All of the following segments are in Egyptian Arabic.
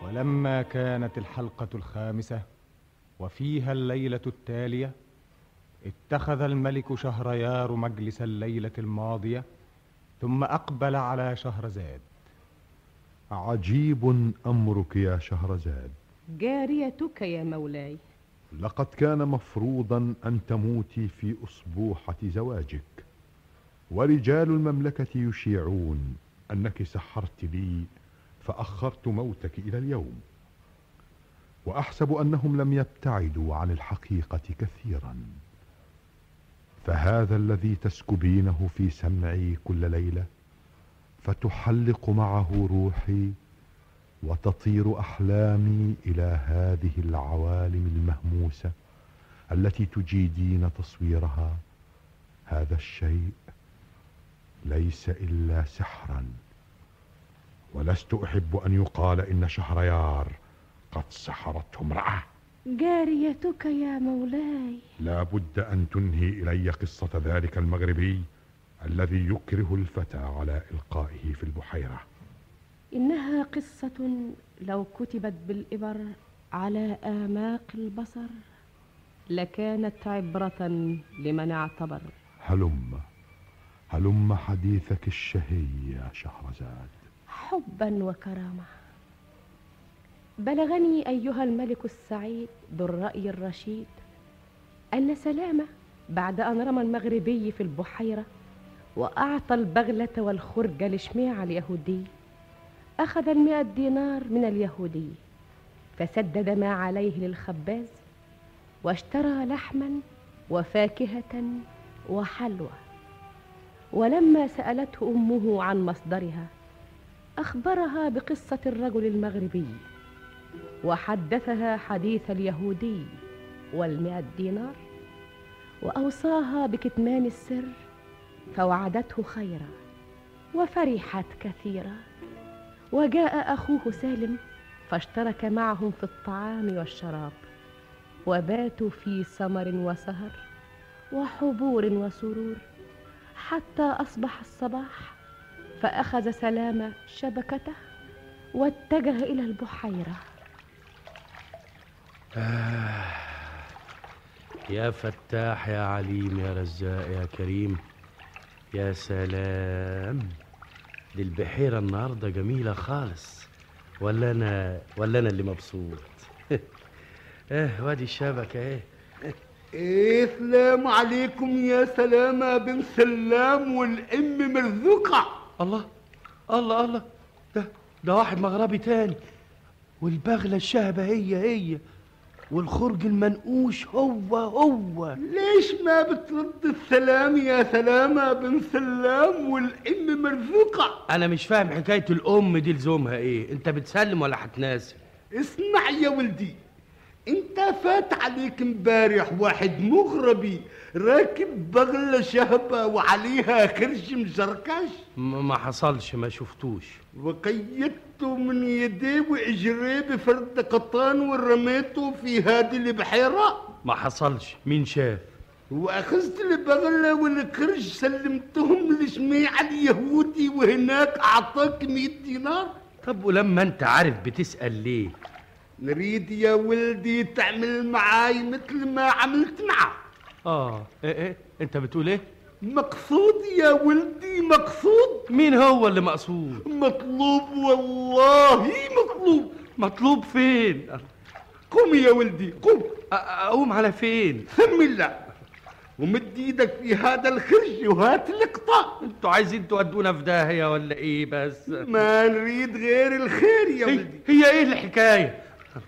ولما كانت الحلقة الخامسة وفيها الليلة التالية اتخذ الملك شهريار مجلس الليلة الماضية ثم أقبل على شهرزاد عجيب أمرك يا شهرزاد جاريتك يا مولاي لقد كان مفروضا أن تموتي في أسبوحة زواجك ورجال المملكة يشيعون أنك سحرت لي فأخرت موتك إلى اليوم وأحسب أنهم لم يبتعدوا عن الحقيقة كثيرا فهذا الذي تسكبينه في سمعي كل ليلة فتحلق معه روحي وتطير أحلامي إلى هذه العوالم المهموسة التي تجيدين تصويرها هذا الشيء ليس إلا سحرا ولست أحب أن يقال إن شهريار قد سحرته امرأة جاريتك يا مولاي لا بد أن تنهي إلي قصة ذلك المغربي الذي يكره الفتى على إلقائه في البحيرة إنها قصة لو كتبت بالإبر على آماق البصر لكانت عبرة لمن اعتبر هلم هلم حديثك الشهي يا شهرزاد حبا وكرامة بلغني أيها الملك السعيد ذو الرأي الرشيد أن سلامة بعد أن رمى المغربي في البحيرة وأعطى البغلة والخرج لشميع اليهودي أخذ المئة دينار من اليهودي فسدد ما عليه للخباز واشترى لحما وفاكهة وحلوى ولما سألته أمه عن مصدرها أخبرها بقصة الرجل المغربي وحدثها حديث اليهودي والمئة دينار وأوصاها بكتمان السر فوعدته خيرا وفرحت كثيرا وجاء أخوه سالم فاشترك معهم في الطعام والشراب وباتوا في سمر وسهر وحبور وسرور حتى أصبح الصباح فأخذ سلامة شبكته واتجه إلى البحيرة آه يا فتاح يا عليم يا رزاق يا كريم يا سلام دي البحيرة النهاردة جميلة خالص ولا أنا ولا أنا اللي مبسوط إيه وادي الشبكة إيه إيه سلام عليكم يا سلامة بن سلام والأم مرزوقة الله الله الله ده ده واحد مغربي تاني والبغلة الشهبة هي هي والخرج المنقوش هو هو ليش ما بترد السلام يا سلامة بن سلام والأم مرزوقة أنا مش فاهم حكاية الأم دي لزومها إيه أنت بتسلم ولا هتناسب اسمع يا ولدي انت فات عليك امبارح واحد مغربي راكب بغلة شهبة وعليها خرش مزركش م- ما حصلش ما شفتوش وقيدته من يديه واجريه بفرد قطان ورميته في هذه البحيرة ما حصلش مين شاف واخذت البغلة والكرش سلمتهم لشميع اليهودي وهناك اعطاك 100 دينار طب ولما انت عارف بتسأل ليه نريد يا ولدي تعمل معاي مثل ما عملت معه اه ايه ايه انت بتقول ايه مقصود يا ولدي مقصود مين هو اللي مقصود مطلوب والله مطلوب مطلوب فين قوم يا ولدي قوم أ- اقوم على فين سم الله ومد ايدك في هذا الخرج وهات القطع انتوا عايزين تودونا في داهيه ولا ايه بس ما نريد غير الخير يا هي, ولدي هي ايه الحكايه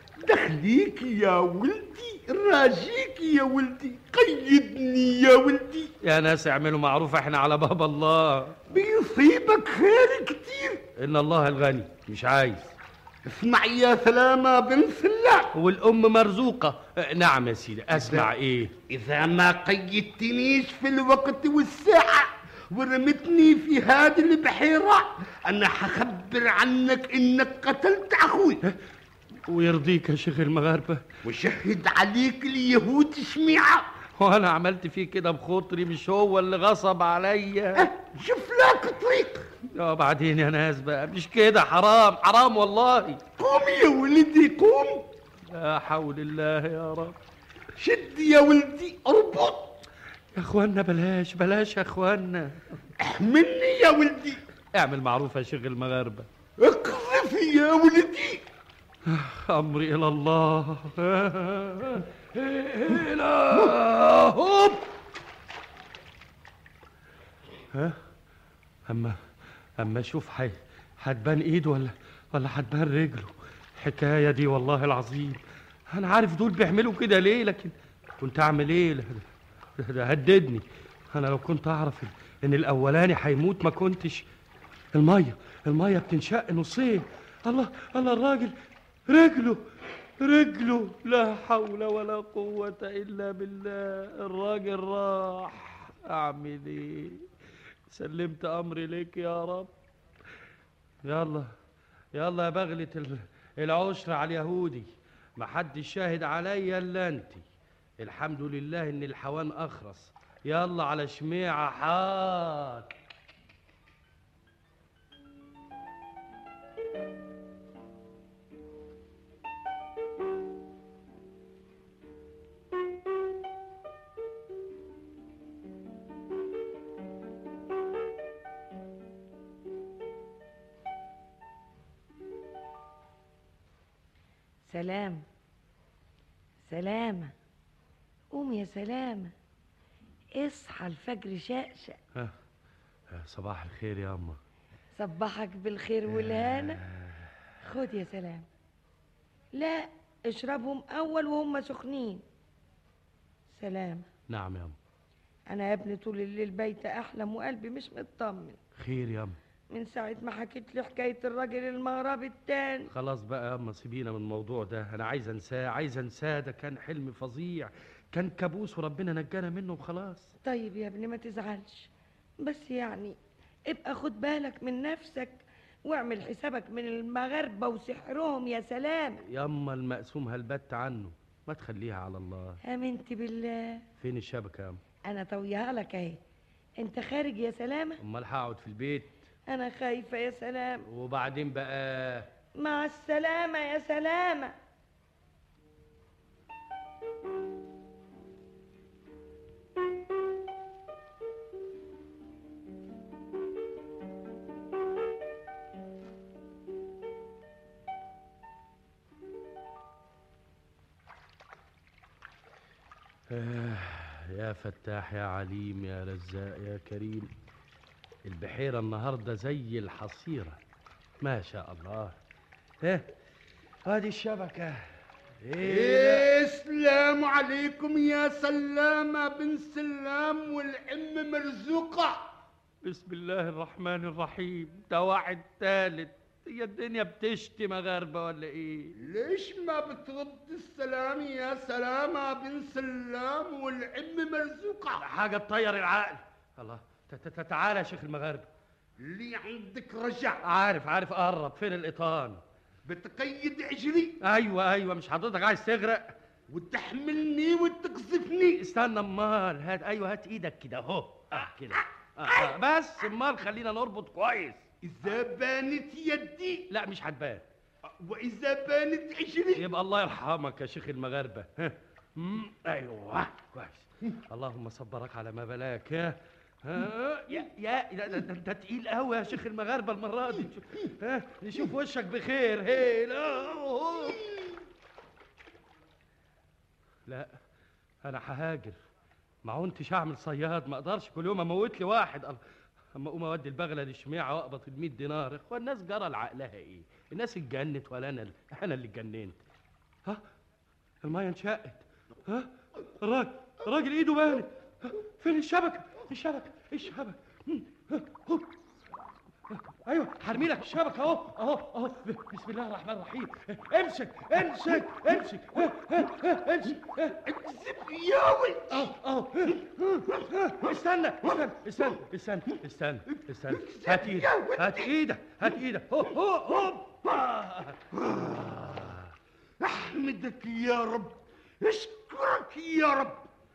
دخليك يا ولدي راجيك يا ولدي قيدني يا ولدي يا ناس اعملوا معروف احنا على باب الله بيصيبك خير كتير ان الله الغني مش عايز اسمع يا سلامة بن سلاح والام مرزوقه اه، نعم يا سيدي اسمع ايه إذا ما قيدتنيش في الوقت والساعة ورمتني في هذه البحيرة أنا حخبر عنك إنك قتلت أخوي ويرضيك يا شيخ المغاربه وشهد عليك اليهود شميعة وانا عملت فيه كده بخاطري مش هو اللي غصب عليا شوف لك طريق اه بعدين يا ناس بقى مش كده حرام حرام والله قوم يا ولدي قوم لا حول الله يا رب شد يا ولدي اربط يا اخوانا بلاش بلاش يا اخوانا احملني يا ولدي اعمل معروف يا شيخ المغاربه اقذف يا ولدي امري الى الله الى هوب ها اما اما اشوف حي هتبان ايده ولا ولا هتبان رجله الحكايه دي والله العظيم انا عارف دول بيعملوا كده ليه لكن كنت اعمل ايه ده, ده, ده هددني انا لو كنت اعرف ان الاولاني هيموت ما كنتش الميه الميه بتنشق نصين الله الله الراجل رجله رجله لا حول ولا قوة إلا بالله الراجل راح أعمل إيه سلمت أمري لك يا رب يلا يلا يا بغلة ال- العشر على اليهودي ما حد شاهد عليا إلا أنت الحمد لله إن الحوان أخرس يلا على شميعة حاط سلام سلامة قوم يا سلامة اصحى الفجر شقشق ها صباح الخير يا أما صبحك بالخير والهنا خد يا سلام لا اشربهم اول وهم سخنين سلام نعم يا أما انا يا ابني طول الليل بايته احلم وقلبي مش مطمن خير يا أما من ساعة ما حكيت لي حكاية الراجل المغربي التاني خلاص بقى يا أما سيبينا من الموضوع ده أنا عايز أنساه عايز أنساه ده كان حلم فظيع كان كابوس وربنا نجانا منه وخلاص طيب يا ابني ما تزعلش بس يعني ابقى خد بالك من نفسك واعمل حسابك من المغاربة وسحرهم يا سلام ياما المقسوم هلبت عنه ما تخليها على الله امنت بالله فين الشبكة يا أما انا طويها لك اهي انت خارج يا سلامة أمال هقعد في البيت انا خايفة يا سلام وبعدين بقى مع السلامة يا سلامة آه يا فتاح يا عليم يا رزاق يا كريم البحيرة النهاردة زي الحصيرة ما شاء الله ها هذه الشبكة ايه السلام عليكم يا سلامة بن سلام والعم مرزوقة بسم الله الرحمن الرحيم ده واحد تالت هي الدنيا بتشتي مغاربة ولا ايه ليش ما بترد السلام يا سلامة بن سلام والعم مرزوقة حاجة تطير العقل الله ت- ت- ت- تعال يا شيخ المغاربة اللي عندك رجع عارف عارف قرب فين الإيطان بتقيد عجلي ايوه ايوه مش حضرتك عايز تغرق وتحملني وتقذفني استنى امال هات ايوه هات ايدك كده اهو اه كده آه آه بس امال خلينا نربط كويس إذا بانت يدي لا مش هتبان وإذا بانت عجلي يبقى الله يرحمك يا شيخ المغاربه ها. مم، ايوه كويس اللهم صبرك على ما بلاك ها ها يا يا ده- ده ده انت تقيل قوي يا شيخ المغاربه المره دي ها نشوف وشك بخير هي لا أوه. لا انا ههاجر ما عنتش اعمل صياد ما اقدرش كل يوم اموت لي واحد الله. اما اقوم اودي البغله دي شميعه واقبض ال 100 دينار اخوان الناس جرى لعقلها ايه الناس اتجنت ولا انا انا اللي اتجننت ها الميه انشقت ها الراجل الراجل ايده بانت ها؟ فين الشبكه الشبكه الشبكه مم. ها، هو. ايوه هرمي لك الشبكه اهو اهو اهو بسم الله الرحمن الرحيم امسك امسك امسك ها، ها، ها، امسك ها. اكذب ياوي اهو اهو استنى استنى استنى استنى استنى استنى هات ايدك هات ايدك هات ايدك هو هو هوبا احمدك يا رب اشكرك يا رب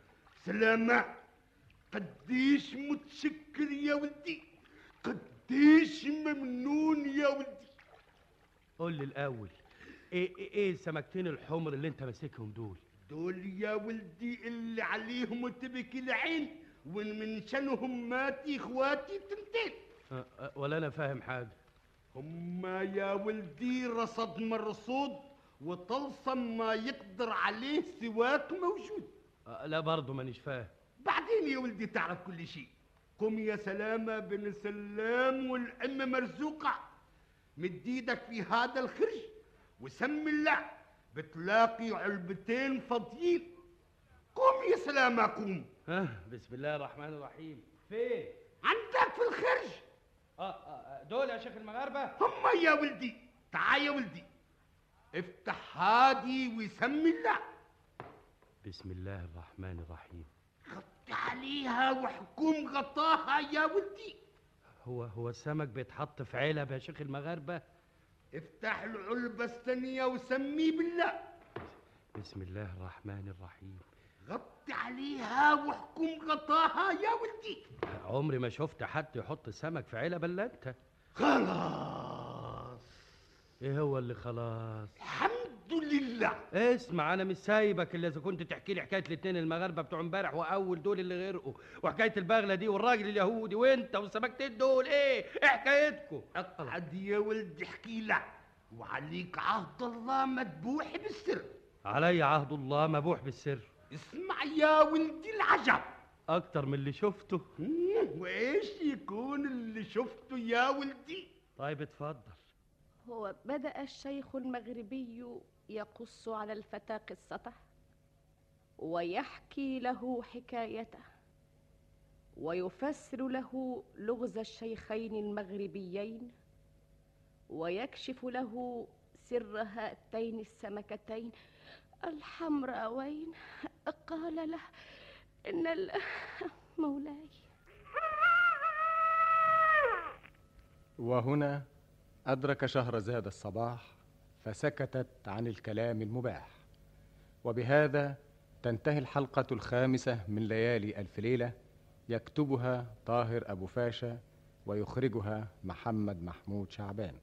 سلامة قديش متشكر يا ولدي قديش ممنون يا ولدي قول لي الاول ايه ايه, إيه السمكتين الحمر اللي انت ماسكهم دول دول يا ولدي اللي عليهم تبكي العين وان من شانهم ماتي اخواتي تنتين أه أه ولا انا فاهم حاجه هما يا ولدي رصد مرصود وطلسم ما يقدر عليه سواك موجود أه لا برضه مانيش فاهم بعدين يا ولدي تعرف كل شيء قم يا سلامة بن سلام والأم مرزوقة مد ايدك في هذا الخرج وسمي الله بتلاقي علبتين فاضيين قوم يا سلامة قوم ها بسم الله الرحمن الرحيم فين عندك في الخرج اه, آه دول يا شيخ المغاربه هم يا ولدي تعال يا ولدي افتح هادي وسمي الله بسم الله الرحمن الرحيم غطي عليها وحكم غطاها يا ولدي هو هو السمك بيتحط في علب يا شيخ المغاربه افتح العلبة الثانية وسمي بالله بسم الله الرحمن الرحيم غطي عليها واحكم غطاها يا ولدي عمري ما شفت حد يحط السمك في علب الا انت خلاص ايه هو اللي خلاص الحمد لله اسمع انا مش سايبك الا اذا كنت تحكي لي حكايه الاتنين المغاربه بتوع امبارح واول دول اللي غرقوا وحكايه البغله دي والراجل اليهودي وانت والسمكتين دول ايه ايه حكايتكم اقعد يا ولدي احكي لك وعليك عهد الله مذبوح بالسر علي عهد الله مبوح بالسر اسمع يا ولدي العجب اكتر من اللي شفته مم، وايش يكون اللي شفته يا ولدي طيب اتفضل هو بدأ الشيخ المغربي يقص على الفتى قصته ويحكي له حكايته ويفسر له لغز الشيخين المغربيين ويكشف له سر هاتين السمكتين الحمراوين قال له إن ال- مولاي وهنا أدرك شهرزاد الصباح فسكتت عن الكلام المباح وبهذا تنتهي الحلقة الخامسة من ليالي ألف ليلة يكتبها طاهر أبو فاشا ويخرجها محمد محمود شعبان